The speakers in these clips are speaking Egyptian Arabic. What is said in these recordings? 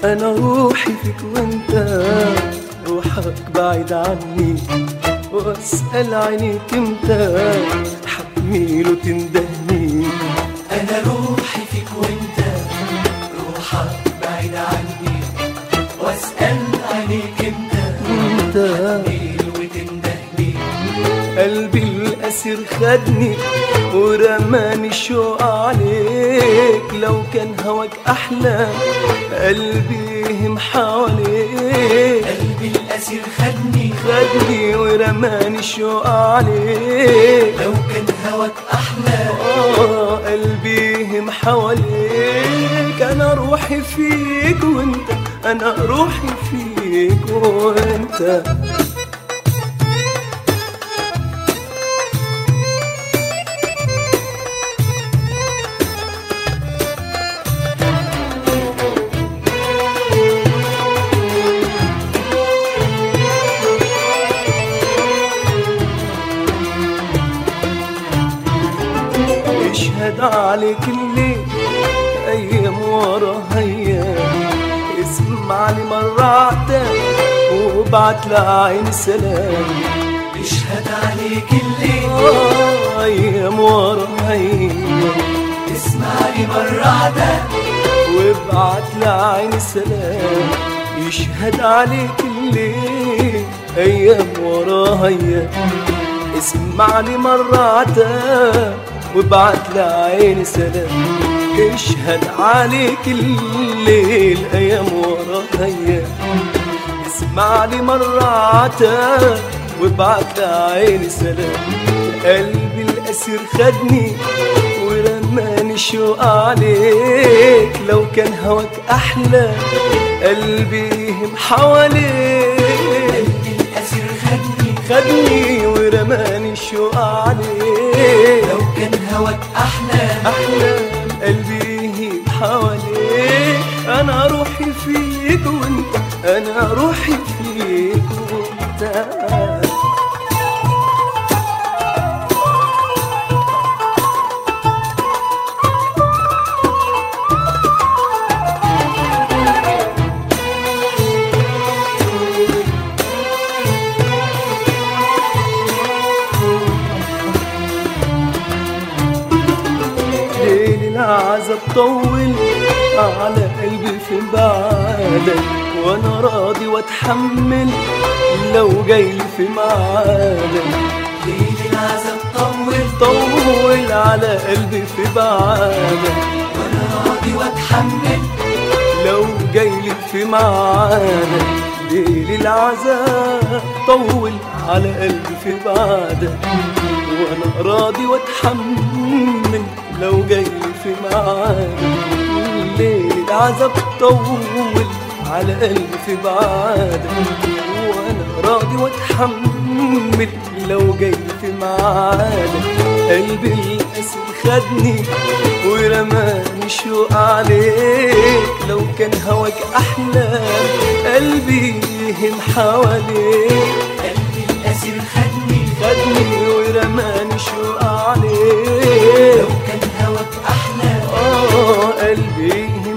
انا روحي فيك وانت روحك بعيد عني واسأل عينيك امتى حتميل وتندهني انا روحي فيك وانت روحك بعيد عني واسال عليك انت انت ليل وتندهلي قلبي الأسير خدني ورماني الشوق عليك لو كان هواك أحلى قلبي يهم حواليك قلبي الاسير خدني خدني ورماني الشوق عليك لو كان هواك احلى آه قلبي يهم حواليك أنا روحي فيك وأنت أنا روحي فيك وأنت يشهد عليك الليل ايام ورا ايام اسمع لي مرة عتاب وابعت لعين سلام يشهد عليك الليل آه ايام ورا ايام اسمع لي مرة عدد وابعت لعين سلام يشهد عليك الليل ايام ورا ايام اسمع لي مرة عتاب وابعت لعين سلام يشهد عليك الليل ايام ورا ايام اسمع لي مرة عتاب وابعت لعين سلام قلبي الأسير خدني ورماني شوق عليك لو كان هواك أحلى قلبي يهم حواليك قلبي الاسير خدني خدني ورماني شوق عليك لو كان هواك احلى أحلام قلبي يهم حواليك أنا روحي فيك وأنت أنا روحي فيك وأنت ليل العذاب طول على قلبي في بعدك وانا راضي واتحمل لو جاي في ميعادك ليل العذاب طول طول على قلبي في بعدك وانا راضي واتحمل لو جاي في ميعادك ليل العذاب طول على قلبي في بعدك وانا راضي واتحمل لو جاي في ميعادك ليل العذاب طول على قلبي في بعدك وانا راضي واتحمل لو جاي في ميعادك قلبي الاسد خدني ورماني شوق عليك لو كان هواك احلى قلبي يهم حواليك قلبي الاسير خدني خدني ورماني شوق لو عليك كان هواك احلى اه قلبي يهم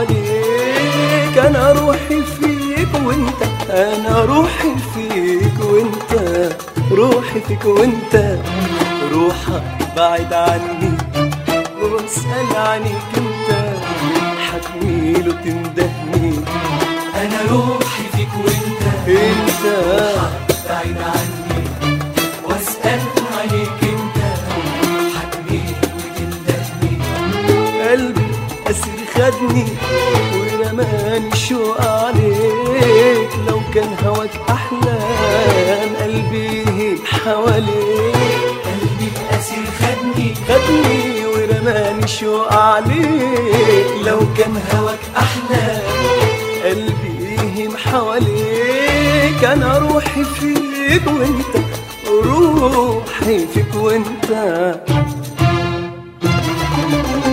حواليك انا روحي فيك وانت انا روحي فيك وانت روحي فيك وانت روحك بعيد عني واسأل عنيك انت حتميل وتندهني انا روحي فيك وانت انت بعيد عني واسال عليك انت حتميل وتندهني قلبي أسير خدني ورماني شوق عليك لو كان هواك أحلام قلبي حواليك قلبي الاسير خدني خدني ورماني شوق عليك لو كان هواك احلى قلبي يهم حواليك أنا روحي فيك وانت روحي فيك وانت